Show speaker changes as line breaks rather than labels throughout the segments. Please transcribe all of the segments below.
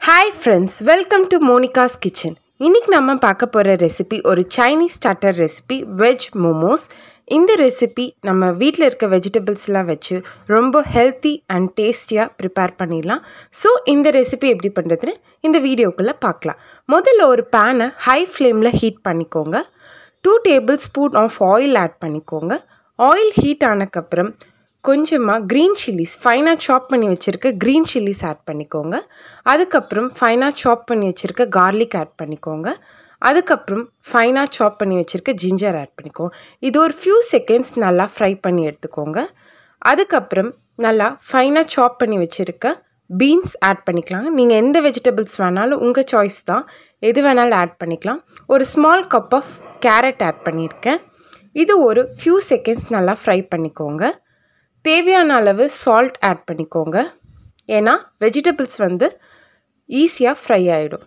hi friends welcome to Monika's kitchen இன்றைக்கி நம்ம பார்க்க போகிற ரெசிபி ஒரு Chinese starter recipe veg momos இந்த ரெசிபி நம்ம வீட்டில் இருக்க வெஜிடபிள்ஸ்லாம் வச்சு ரொம்ப ஹெல்த்தி அண்ட் டேஸ்டியாக ப்ரிப்பேர் பண்ணிடலாம் ஸோ இந்த ரெசிபி எப்படி பண்ணுறதுன்னு இந்த வீடியோக்குள்ளே பார்க்கலாம் முதல்ல ஒரு பேனை ஹை ஃப்ளேமில் ஹீட் பண்ணிக்கோங்க two tablespoon of oil add பண்ணிக்கோங்க ஆயில் ஹீட் ஆனதுக்கப்புறம் கொஞ்சமாக க்ரீன் சில்லிஸ் ஃபைனாக சாப் பண்ணி வச்சுருக்க க்ரீன் சில்லிஸ் ஆட் பண்ணிக்கோங்க அதுக்கப்புறம் ஃபைனாக சாப் பண்ணி வச்சுருக்க கார்லிக் ஆட் பண்ணிக்கோங்க அதுக்கப்புறம் ஃபைனாக சாப் பண்ணி வச்சுருக்க ஜிஞ்சர் ஆட் பண்ணிக்கோங்க இது ஒரு ஃபியூ செகண்ட்ஸ் நல்லா ஃப்ரை பண்ணி எடுத்துக்கோங்க அதுக்கப்புறம் நல்லா ஃபைனாக சாப் பண்ணி வச்சுருக்க பீன்ஸ் ஆட் பண்ணிக்கலாம் நீங்கள் எந்த வெஜிடபிள்ஸ் வேணாலும் உங்கள் சாய்ஸ் தான் எது வேணாலும் ஆட் பண்ணிக்கலாம் ஒரு small cup of carrot add பண்ணியிருக்கேன் இது ஒரு ஃபியூ செகண்ட்ஸ் நல்லா ஃப்ரை பண்ணிக்கோங்க தேவையான அளவு சால்ட் ஆட் பண்ணிக்கோங்க ஏன்னா வெஜிடபிள்ஸ் வந்து ஈஸியாக ஃப்ரை ஆகிடும்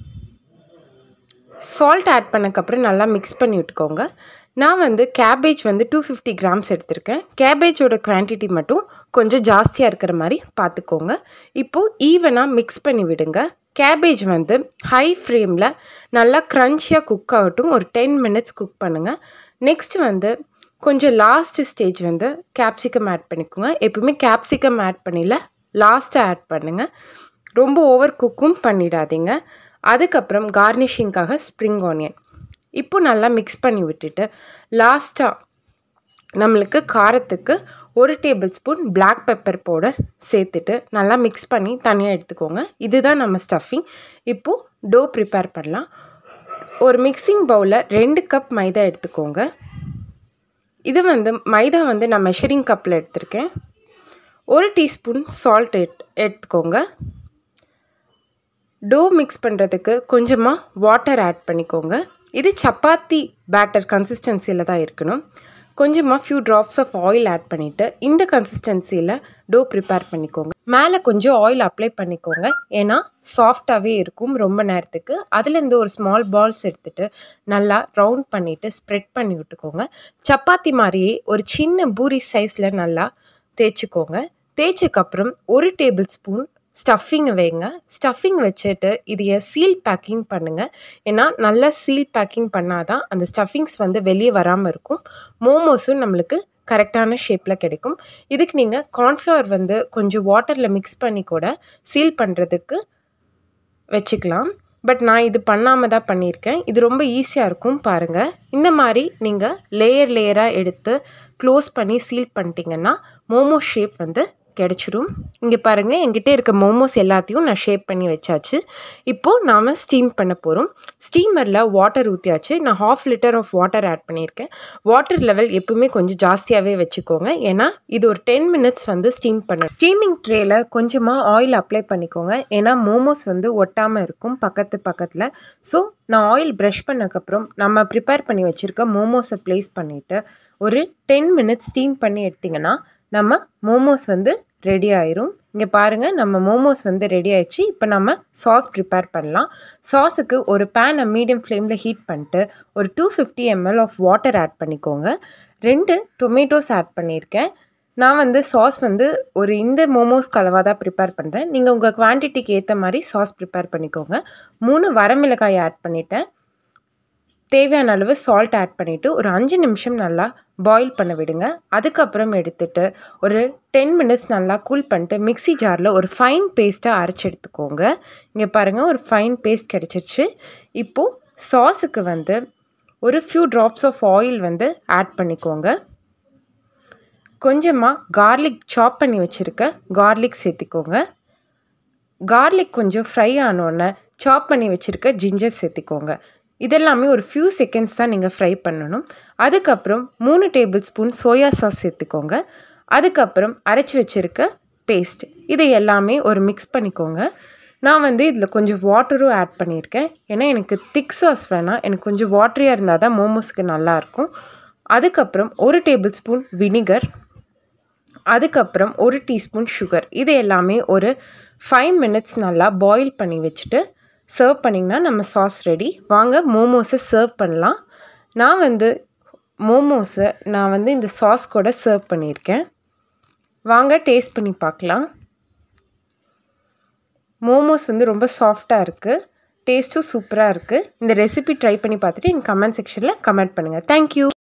சால்ட் ஆட் பண்ணக்கப்புறம் நல்லா மிக்ஸ் பண்ணி விட்டுக்கோங்க நான் வந்து கேபேஜ் வந்து டூ ஃபிஃப்டி கிராம்ஸ் எடுத்திருக்கேன் கேபேஜோட குவான்டிட்டி மட்டும் கொஞ்சம் ஜாஸ்தியாக இருக்கிற மாதிரி பார்த்துக்கோங்க இப்போது ஈவனாக மிக்ஸ் பண்ணி விடுங்க கேபேஜ் வந்து ஹை ஃப்ளேமில் நல்லா க்ரன்ச்சியாக குக் ஆகட்டும் ஒரு டென் மினிட்ஸ் குக் பண்ணுங்கள் நெக்ஸ்ட் வந்து கொஞ்சம் லாஸ்ட் ஸ்டேஜ் வந்து கேப்சிகம் ஆட் பண்ணிக்கோங்க எப்பவுமே கேப்சிகம் ஆட் பண்ணில லாஸ்ட்டாக ஆட் பண்ணுங்கள் ரொம்ப ஓவர் குக்கும் பண்ணிடாதீங்க அதுக்கப்புறம் கார்னிஷிங்காக ஸ்ப்ரிங் ஆனியன் இப்போ நல்லா மிக்ஸ் பண்ணி விட்டுட்டு லாஸ்ட்டாக நம்மளுக்கு காரத்துக்கு ஒரு table tablespoon black pepper powder சேர்த்துட்டு நல்லா மிக்ஸ் பண்ணி தனியாக எடுத்துக்கோங்க இதுதான் நம்ம ஸ்டஃபிங் இப்போது டோ ப்ரிப்பேர் பண்ணலாம் ஒரு மிக்சிங் பவுலில் ரெண்டு கப் மைதா எடுத்துக்கோங்க இது வந்து மைதா வந்து நான் மெஷரிங் கப்பில் எடுத்திருக்கேன் ஒரு டீஸ்பூன் சால்ட் எட் எடுத்துக்கோங்க டோ மிக்ஸ் பண்ணுறதுக்கு கொஞ்சமாக வாட்டர் ஆட் பண்ணிக்கோங்க இது சப்பாத்தி பேட்டர் கன்சிஸ்டன்சியில் தான் இருக்கணும் கொஞ்சமாக few drops of oil add பண்ணிவிட்டு இந்த கன்சிஸ்டன்சியில் டோ ப்ரிப்பேர் பண்ணிக்கோங்க மேலே கொஞ்சம் ஆயில் அப்ளை பண்ணிக்கோங்க ஏன்னா சாஃப்டாகவே இருக்கும் ரொம்ப நேரத்துக்கு அதுலேருந்து ஒரு ஸ்மால் பால்ஸ் எடுத்துகிட்டு நல்லா ரவுண்ட் பண்ணிவிட்டு ஸ்ப்ரெட் பண்ணி விட்டுக்கோங்க சப்பாத்தி மாதிரியே ஒரு சின்ன பூரி சைஸில் நல்லா தேய்ச்சிக்கோங்க தேய்ச்சக்கப்புறம் ஒரு டேபிள் ஸ்பூன் ஸ்டஃபிங் வைங்க ஸ்டஃபிங் வச்சுட்டு இதைய சீல் பேக்கிங் பண்ணுங்கள் ஏன்னா நல்லா சீல் பேக்கிங் பண்ணால் தான் அந்த ஸ்டஃபிங்ஸ் வந்து வெளியே வராமல் இருக்கும் மோமோஸும் நம்மளுக்கு கரெக்டான ஷேப்பில் கிடைக்கும் இதுக்கு நீங்கள் கார்ன்ஃப்ளவர் வந்து கொஞ்சம் வாட்டரில் மிக்ஸ் பண்ணி கூட சீல் பண்ணுறதுக்கு வச்சுக்கலாம் பட் நான் இது பண்ணாமல் தான் பண்ணியிருக்கேன் இது ரொம்ப ஈஸியாக இருக்கும் பாருங்கள் இந்த மாதிரி நீங்கள் லேயர் லேயராக எடுத்து க்ளோஸ் பண்ணி சீல் பண்ணிட்டீங்கன்னா மோமோ ஷேப் வந்து கிடச்சிரும் இங்கே பாருங்கள் என்கிட்ட இருக்க மோமோஸ் எல்லாத்தையும் நான் ஷேப் பண்ணி வச்சாச்சு இப்போது நாம் ஸ்டீம் பண்ண போகிறோம் ஸ்டீமரில் வாட்டர் ஊற்றியாச்சு நான் half litre of water add பண்ணியிருக்கேன் வாட்டர் லெவல் எப்பவுமே கொஞ்சம் ஜாஸ்தியாகவே வச்சுக்கோங்க ஏன்னா இது ஒரு டென் மினிட்ஸ் வந்து ஸ்டீம் பண்ண ஸ்டீமிங் ட்ரேயில் கொஞ்சமாக ஆயில் அப்ளை பண்ணிக்கோங்க ஏன்னா மோமோஸ் வந்து ஒட்டாமல் இருக்கும் பக்கத்து பக்கத்தில் ஸோ நான் ஆயில் ப்ரஷ் பண்ணக்கப்புறம் நம்ம ப்ரிப்பேர் பண்ணி வச்சுருக்க மோமோஸை ப்ளேஸ் பண்ணிவிட்டு ஒரு டென் மினிட்ஸ் ஸ்டீம் பண்ணி எடுத்திங்கன்னா நம்ம மோமோஸ் வந்து ரெடி ஆயிரும் இங்கே பாருங்கள் நம்ம மோமோஸ் வந்து ரெடி ஆயிடுச்சு இப்போ நம்ம சாஸ் ப்ரிப்பேர் பண்ணலாம் சாஸுக்கு ஒரு பேனை மீடியம் ஃப்ளேமில் ஹீட் பண்ணிட்டு ஒரு two fifty ml of water add பண்ணிக்கோங்க ரெண்டு டொமேட்டோஸ் ஆட் பண்ணியிருக்கேன் நான் வந்து சாஸ் வந்து ஒரு இந்த மோமோஸ் கலவாக தான் ப்ரிப்பேர் பண்ணுறேன் நீங்கள் உங்கள் குவான்டிட்டிக்கு ஏற்ற மாதிரி சாஸ் ப்ரிப்பேர் பண்ணிக்கோங்க மூணு வரமிளகாய் ஆட் பண்ணிட்டேன் தேவையான அளவு சால்ட் ஆட் பண்ணிவிட்டு ஒரு அஞ்சு நிமிஷம் நல்லா பாயில் பண்ண விடுங்க அதுக்கப்புறம் எடுத்துட்டு ஒரு டென் மினிட்ஸ் நல்லா கூல் பண்ணிட்டு மிக்சி ஜாரில் ஒரு ஃபைன் பேஸ்ட்டாக அரைச்சி எடுத்துக்கோங்க இங்கே பாருங்கள் ஒரு ஃபைன் பேஸ்ட் கிடச்சிருச்சு இப்போது சாஸுக்கு வந்து ஒரு ஃபியூ ட்ராப்ஸ் ஆஃப் ஆயில் வந்து ஆட் பண்ணிக்கோங்க கொஞ்சமாக கார்லிக் சாப் பண்ணி வச்சுருக்க கார்லிக் சேர்த்திக்கோங்க கார்லிக் கொஞ்சம் ஃப்ரை ஆனோடனே சாப் பண்ணி வச்சுருக்க ஜிஞ்சர் சேர்த்திக்கோங்க இதெல்லாமே ஒரு ஃபியூ செகண்ட்ஸ் தான் நீங்கள் ஃப்ரை பண்ணணும் அதுக்கப்புறம் மூணு டேபிள் ஸ்பூன் சோயா சாஸ் சேர்த்துக்கோங்க அதுக்கப்புறம் அரைச்சி வச்சுருக்க பேஸ்ட் இதை எல்லாமே ஒரு மிக்ஸ் பண்ணிக்கோங்க நான் வந்து இதில் கொஞ்சம் வாட்டரும் ஆட் பண்ணியிருக்கேன் ஏன்னா எனக்கு திக் சாஸ் வேணாம் எனக்கு கொஞ்சம் வாட்டரியாக இருந்தால் தான் மோமோஸ்க்கு நல்லாயிருக்கும் அதுக்கப்புறம் ஒரு டேபிள் ஸ்பூன் வினிகர் அதுக்கப்புறம் ஒரு டீஸ்பூன் சுகர் இது எல்லாமே ஒரு ஃபைவ் மினிட்ஸ் நல்லா பாயில் பண்ணி வச்சுட்டு சர்வ் பண்ணிங்கன்னா நம்ம சாஸ் ரெடி வாங்க மோமோஸை சர்வ் பண்ணலாம் நான் வந்து மோமோஸை நான் வந்து இந்த சாஸ் கூட சர்வ் பண்ணியிருக்கேன் வாங்க டேஸ்ட் பண்ணி பார்க்கலாம் மோமோஸ் வந்து ரொம்ப சாஃப்டாக இருக்குது டேஸ்ட்டும் சூப்பராக இருக்குது இந்த ரெசிபி ட்ரை பண்ணி பார்த்துட்டு என் கமெண்ட் செக்ஷனில் கமெண்ட் பண்ணுங்கள் தேங்க்யூ